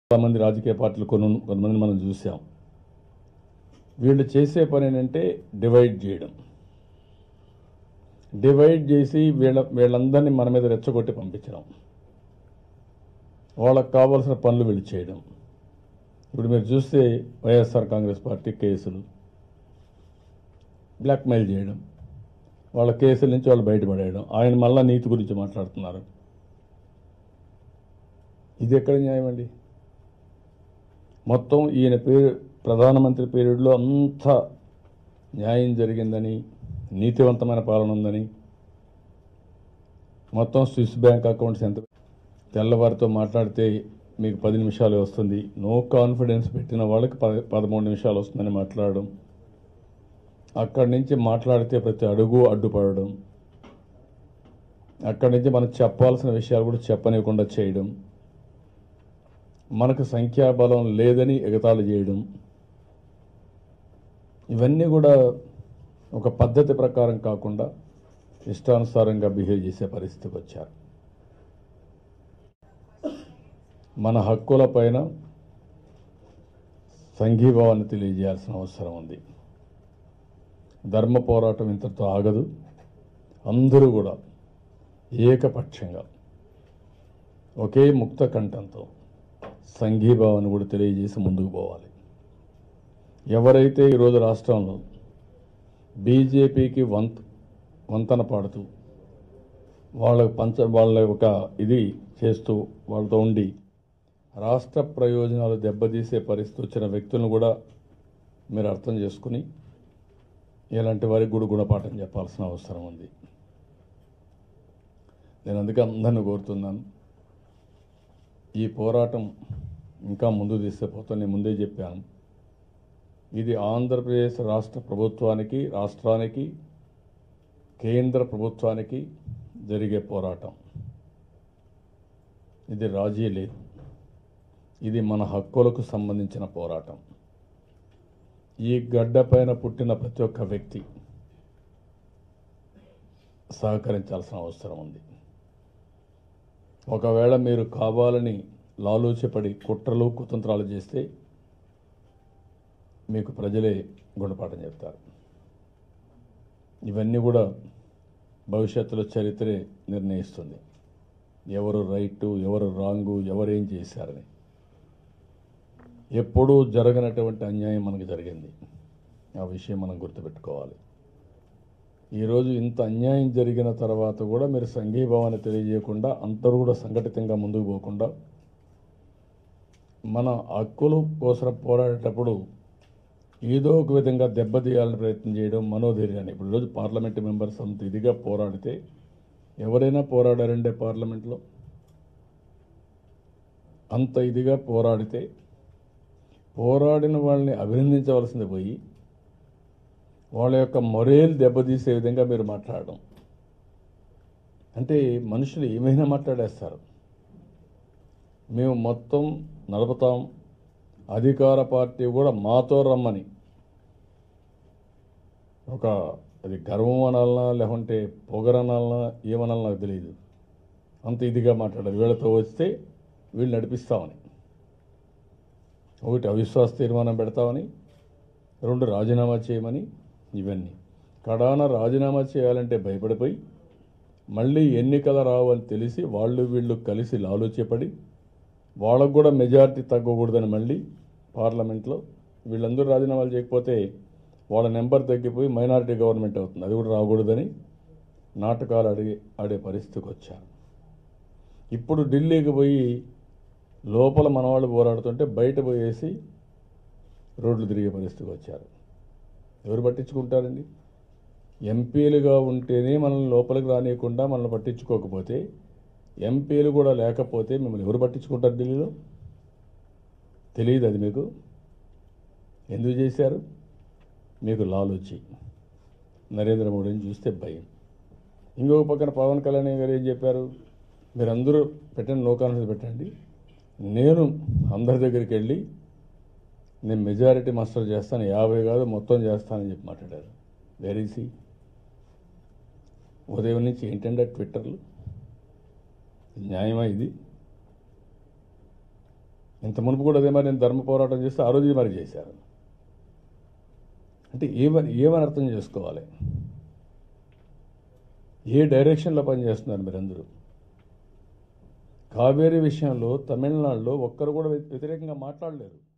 చాలామంది రాజకీయ పార్టీలు కొన్ని కొంతమంది మనం చూసాం వీళ్ళు చేసే పని ఏంటంటే డివైడ్ చేయడం డివైడ్ చేసి వీళ్ళ వీళ్ళందరినీ మన మీద రెచ్చగొట్టి పంపించడం వాళ్ళకు కావాల్సిన పనులు వీళ్ళు చేయడం ఇప్పుడు మీరు చూస్తే వైఎస్ఆర్ కాంగ్రెస్ పార్టీ కేసులు బ్లాక్మెయిల్ చేయడం వాళ్ళ కేసుల నుంచి వాళ్ళు బయటపడేయడం ఆయన మళ్ళా నీతి గురించి మాట్లాడుతున్నారు ఇది ఎక్కడ న్యాయం అండి మొత్తం ఈయన పేరు ప్రధానమంత్రి పీరియడ్లో అంత న్యాయం జరిగిందని నీతివంతమైన పాలన ఉందని మొత్తం స్విస్ బ్యాంక్ అకౌంట్స్ ఎంత తెల్లవారితో మాట్లాడితే మీకు పది నిమిషాలు వస్తుంది నో కాన్ఫిడెన్స్ పెట్టిన వాళ్ళకి పద పదమూడు నిమిషాలు వస్తుందని మాట్లాడడం అక్కడి నుంచి మాట్లాడితే ప్రతి అడుగు అడ్డుపడడం అక్కడి నుంచి మనం చెప్పాల్సిన విషయాలు కూడా చెప్పనివ్వకుండా చేయడం మనకు సంఖ్యాబలం లేదని ఎగతాళి చేయడం ఇవన్నీ కూడా ఒక పద్ధతి ప్రకారం కాకుండా ఇష్టానుసారంగా బిహేవ్ చేసే పరిస్థితికి వచ్చారు మన హక్కుల పైన సంఘీభావాన్ని తెలియజేయాల్సిన అవసరం ఉంది ధర్మ పోరాటం ఇంతటితో ఆగదు అందరూ కూడా ఏకపక్షంగా ఒకే ముక్త కంఠంతో సంఘీభావాన్ని కూడా తెలియజేసి ముందుకు పోవాలి ఎవరైతే ఈరోజు రాష్ట్రంలో బీజేపీకి వంత వంతన పాడుతూ వాళ్ళ పంచ వాళ్ళ ఒక ఇది చేస్తూ వాళ్ళతో ఉండి రాష్ట్ర ప్రయోజనాలు దెబ్బతీసే పరిస్థితి వచ్చిన వ్యక్తులను కూడా మీరు అర్థం చేసుకుని ఇలాంటి వారికి కూడా గుణపాఠం చెప్పాల్సిన అవసరం ఉంది నేను అందుకే అందరిని కోరుతున్నాను ఈ పోరాటం ఇంకా ముందు తీసుకుపోతాను నేను ముందే చెప్పాను ఇది ఆంధ్రప్రదేశ్ రాష్ట్ర ప్రభుత్వానికి రాష్ట్రానికి కేంద్ర ప్రభుత్వానికి జరిగే పోరాటం ఇది రాజీ లేదు ఇది మన హక్కులకు సంబంధించిన పోరాటం ఈ గడ్డ పైన పుట్టిన ప్రతి ఒక్క వ్యక్తి సహకరించాల్సిన అవసరం ఉంది ఒకవేళ మీరు కావాలని లాలూచపడి కుట్రలు కుతంత్రాలు చేస్తే మీకు ప్రజలే గుణపాఠం చెప్తారు ఇవన్నీ కూడా భవిష్యత్తులో చరిత్రే నిర్ణయిస్తుంది ఎవరు రైటు ఎవరు రాంగు ఎవరేం చేశారని ఎప్పుడూ జరగనటువంటి అన్యాయం మనకు జరిగింది ఆ విషయం మనం గుర్తుపెట్టుకోవాలి ఈరోజు ఇంత అన్యాయం జరిగిన తర్వాత కూడా మీరు సంఘీభావాన్ని తెలియజేయకుండా అందరూ కూడా సంఘటితంగా ముందుకు పోకుండా మన హక్కుల కోసం పోరాడేటప్పుడు ఏదో ఒక విధంగా దెబ్బతీయాలని ప్రయత్నం చేయడం మనోధైర్యాన్ని ఇప్పుడు ఈరోజు పార్లమెంట్ మెంబర్స్ అంత ఇదిగా పోరాడితే ఎవరైనా పోరాడారంటే పార్లమెంట్లో అంత ఇదిగా పోరాడితే పోరాడిన వాళ్ళని అభినందించవలసింది పోయి వాళ్ళ యొక్క మొరేలు దెబ్బతీసే విధంగా మీరు మాట్లాడడం అంటే మనుషులు ఏమైనా మాట్లాడేస్తారు మేము మొత్తం నడుపుతాం అధికార పార్టీ కూడా మాతో రమ్మని ఒక అది గర్వం అనాలనా లేకుంటే పొగరనాలనా ఏమనాలనా నాకు తెలియదు అంత ఇదిగా మాట్లాడారు వీళ్ళతో వస్తే వీళ్ళు నడిపిస్తామని ఒకటి అవిశ్వాస తీర్మానం పెడతామని రెండు రాజీనామా చేయమని ఇవన్నీ కడాన రాజీనామా చేయాలంటే భయపడిపోయి మళ్ళీ ఎన్నికల రావని తెలిసి వాళ్ళు వీళ్ళు కలిసి లాలోచపడి వాళ్ళకు కూడా మెజారిటీ తగ్గకూడదని మళ్ళీ పార్లమెంట్లో వీళ్ళందరూ రాజీనామాలు చేయకపోతే వాళ్ళ నెంబర్ తగ్గిపోయి మైనారిటీ గవర్నమెంట్ అవుతుంది అది కూడా రాకూడదని నాటకాలు అడిగి ఆడే పరిస్థితికి వచ్చారు ఇప్పుడు ఢిల్లీకి పోయి లోపల మనవాళ్ళు పోరాడుతుంటే బయట పోయేసి రోడ్లు తిరిగే పరిస్థితికి వచ్చారు ఎవరు పట్టించుకుంటారండి ఎంపీలుగా ఉంటేనే మనల్ని లోపలికి రానియకుండా మనల్ని పట్టించుకోకపోతే ఎంపీలు కూడా లేకపోతే మిమ్మల్ని ఎవరు పట్టించుకుంటారు ఢిల్లీలో తెలియదు అది మీకు ఎందుకు చేశారు మీకు లాలోచి నరేంద్ర మోడీని చూస్తే భయం ఇంకొక పక్కన పవన్ కళ్యాణ్ గారు ఏం చెప్పారు మీరందరూ పెట్టండి నో కాన్ఫిడెన్స్ పెట్టండి నేను అందరి దగ్గరికి వెళ్ళి నేను మెజారిటీ మాస్టర్ చేస్తాను యాభై కాదు మొత్తం చేస్తానని చెప్పి మాట్లాడారు వెరీసీ ఉదయం నుంచి ఏంటంటే ట్విట్టర్లు న్యాయమా ఇది ఇంత మునుపు కూడా అదే మరి నేను ధర్మ పోరాటం చేస్తే ఆ రోజు మరి చేశారు అంటే ఏమని ఏమని అర్థం చేసుకోవాలి ఏ డైరెక్షన్లో పనిచేస్తున్నారు మీరందరూ కావేరీ విషయంలో తమిళనాడులో ఒక్కరు కూడా వ్యతిరేకంగా మాట్లాడలేరు